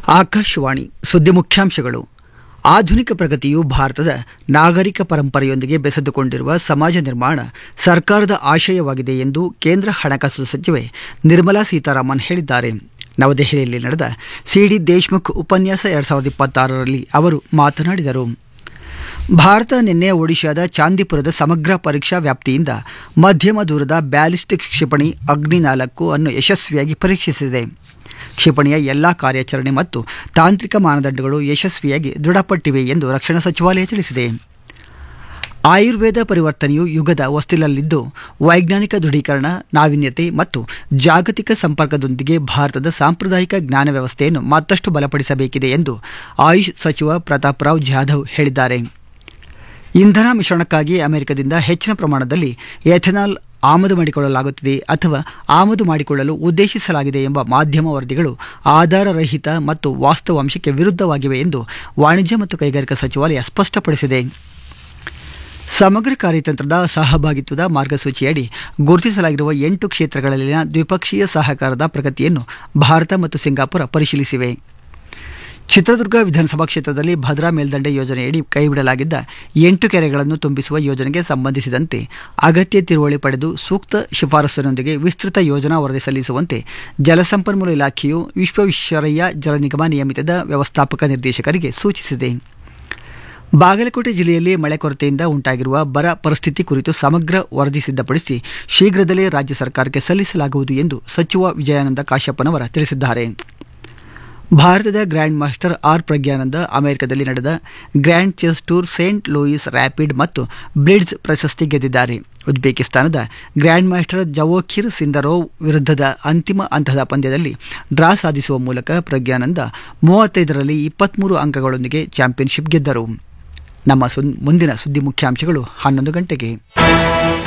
ಆಕಾಶವಾಣಿ ಸುದ್ದಿ ಮುಖ್ಯಾಂಶಗಳು ಆಧುನಿಕ ಪ್ರಗತಿಯು ಭಾರತದ ನಾಗರಿಕ ಪರಂಪರೆಯೊಂದಿಗೆ ಬೆಸೆದುಕೊಂಡಿರುವ ಸಮಾಜ ನಿರ್ಮಾಣ ಸರ್ಕಾರದ ಆಶಯವಾಗಿದೆ ಎಂದು ಕೇಂದ್ರ ಹಣಕಾಸು ಸಚಿವೆ ನಿರ್ಮಲಾ ಸೀತಾರಾಮನ್ ಹೇಳಿದ್ದಾರೆ ನವದೆಹಲಿಯಲ್ಲಿ ನಡೆದ ಸಿಡಿ ದೇಶ್ಮುಖ್ ಉಪನ್ಯಾಸ ಎರಡ್ ಸಾವಿರದ ಇಪ್ಪತ್ತಾರರಲ್ಲಿ ಅವರು ಮಾತನಾಡಿದರು ಭಾರತ ನಿನ್ನೆ ಒಡಿಶಾದ ಚಾಂದಿಪುರದ ಸಮಗ್ರ ಪರೀಕ್ಷಾ ವ್ಯಾಪ್ತಿಯಿಂದ ಮಧ್ಯಮ ದೂರದ ಬ್ಯಾಲಿಸ್ಟಿಕ್ ಕ್ಷಿಪಣಿ ಅಗ್ನಿ ನಾಲ್ಕು ಅನ್ನು ಯಶಸ್ವಿಯಾಗಿ ಪರೀಕ್ಷಿಸಿದೆ ಕ್ಷಿಪಣಿಯ ಎಲ್ಲಾ ಕಾರ್ಯಾಚರಣೆ ಮತ್ತು ತಾಂತ್ರಿಕ ಮಾನದಂಡಗಳು ಯಶಸ್ವಿಯಾಗಿ ದೃಢಪಟ್ಟಿವೆ ಎಂದು ರಕ್ಷಣಾ ಸಚಿವಾಲಯ ತಿಳಿಸಿದೆ ಆಯುರ್ವೇದ ಪರಿವರ್ತನೆಯು ಯುಗದ ಹೊಸ್ತಿಲಲ್ಲಿದ್ದು ವೈಜ್ಞಾನಿಕ ದೃಢೀಕರಣ ನಾವೀನ್ಯತೆ ಮತ್ತು ಜಾಗತಿಕ ಸಂಪರ್ಕದೊಂದಿಗೆ ಭಾರತದ ಸಾಂಪ್ರದಾಯಿಕ ಜ್ಞಾನ ವ್ಯವಸ್ಥೆಯನ್ನು ಮತ್ತಷ್ಟು ಬಲಪಡಿಸಬೇಕಿದೆ ಎಂದು ಆಯುಷ್ ಸಚಿವ ಪ್ರತಾಪ್ ರಾವ್ ಜಾಧವ್ ಹೇಳಿದ್ದಾರೆ ಇಂಧನ ಮಿಶ್ರಣಕ್ಕಾಗಿ ಅಮೆರಿಕದಿಂದ ಹೆಚ್ಚಿನ ಪ್ರಮಾಣದಲ್ಲಿ ಎಥೆನಾಲ್ ಆಮದು ಮಾಡಿಕೊಳ್ಳಲಾಗುತ್ತಿದೆ ಅಥವಾ ಆಮದು ಮಾಡಿಕೊಳ್ಳಲು ಉದ್ದೇಶಿಸಲಾಗಿದೆ ಎಂಬ ಮಾಧ್ಯಮ ವರದಿಗಳು ಆಧಾರರಹಿತ ಮತ್ತು ವಾಸ್ತವಾಂಶಕ್ಕೆ ವಿರುದ್ಧವಾಗಿವೆ ಎಂದು ವಾಣಿಜ್ಯ ಮತ್ತು ಕೈಗಾರಿಕಾ ಸಚಿವಾಲಯ ಸ್ಪಷ್ಟಪಡಿಸಿದೆ ಸಮಗ್ರ ಕಾರ್ಯತಂತ್ರದ ಸಹಭಾಗಿತ್ವದ ಮಾರ್ಗಸೂಚಿಯಡಿ ಗುರುತಿಸಲಾಗಿರುವ ಎಂಟು ಕ್ಷೇತ್ರಗಳಲ್ಲಿನ ದ್ವಿಪಕ್ಷೀಯ ಸಹಕಾರದ ಪ್ರಗತಿಯನ್ನು ಭಾರತ ಮತ್ತು ಸಿಂಗಾಪುರ ಪರಿಶೀಲಿಸಿವೆ ಚಿತ್ರದುರ್ಗ ವಿಧಾನಸಭಾ ಕ್ಷೇತ್ರದಲ್ಲಿ ಭದ್ರಾ ಮೇಲ್ದಂಡೆ ಯೋಜನೆಯಡಿ ಕೈಬಿಡಲಾಗಿದ್ದ ಎಂಟು ಕೆರೆಗಳನ್ನು ತುಂಬಿಸುವ ಯೋಜನೆಗೆ ಸಂಬಂಧಿಸಿದಂತೆ ಅಗತ್ಯ ತಿಳುವಳಿ ಪಡೆದು ಸೂಕ್ತ ಶಿಫಾರಸ್ಸಿನೊಂದಿಗೆ ವಿಸ್ತೃತ ಯೋಜನಾ ವರದಿ ಸಲ್ಲಿಸುವಂತೆ ಜಲಸಂಪನ್ಮೂಲ ಇಲಾಖೆಯು ವಿಶ್ವೇಶ್ವರಯ್ಯ ಜಲ ನಿಗಮ ನಿಯಮಿತದ ವ್ಯವಸ್ಥಾಪಕ ನಿರ್ದೇಶಕರಿಗೆ ಸೂಚಿಸಿದೆ ಬಾಗಲಕೋಟೆ ಜಿಲ್ಲೆಯಲ್ಲಿ ಮಳೆ ಕೊರತೆಯಿಂದ ಉಂಟಾಗಿರುವ ಬರ ಪರಿಸ್ಥಿತಿ ಕುರಿತು ಸಮಗ್ರ ವರದಿ ಸಿದ್ಧಪಡಿಸಿ ಶೀಘ್ರದಲ್ಲೇ ರಾಜ್ಯ ಸರ್ಕಾರಕ್ಕೆ ಸಲ್ಲಿಸಲಾಗುವುದು ಎಂದು ಸಚಿವ ವಿಜಯಾನಂದ ಕಾಶ್ಯಪ್ಪನವರ ತಿಳಿಸಿದ್ದಾರೆ ಭಾರತದ ಗ್ರ್ಯಾಂಡ್ ಮಾಸ್ಟರ್ ಆರ್ ಪ್ರಜ್ಞಾನಂದ ಅಮೆರಿಕದಲ್ಲಿ ನಡೆದ grand chess tour Saint Louis rapid ಮತ್ತು ಬ್ಲಿಡ್ಸ್ ಪ್ರಶಸ್ತಿ ಗೆದ್ದಿದ್ದಾರೆ ಉಜ್ಬೇಕಿಸ್ತಾನದ ಗ್ರ್ಯಾಂಡ್ ಮಾಸ್ಟರ್ ಜವೋಖಿರ್ ಸಿಂದರೋವ್ ವಿರುದ್ಧದ ಅಂತಿಮ ಹಂತದ ಪಂದ್ಯದಲ್ಲಿ ಡ್ರಾ ಸಾಧಿಸುವ ಮೂಲಕ ಪ್ರಜ್ಞಾನಂದ ಮೂವತ್ತೈದರಲ್ಲಿ ಇಪ್ಪತ್ತ್ಮೂರು ಅಂಕಗಳೊಂದಿಗೆ ಚಾಂಪಿಯನ್ಶಿಪ್ ಗೆದ್ದರು ನಮ್ಮ ಸುನ್ ಮುಂದಿನ ಸುದ್ದಿ ಮುಖ್ಯಾಂಶಗಳು ಹನ್ನೊಂದು ಗಂಟೆಗೆ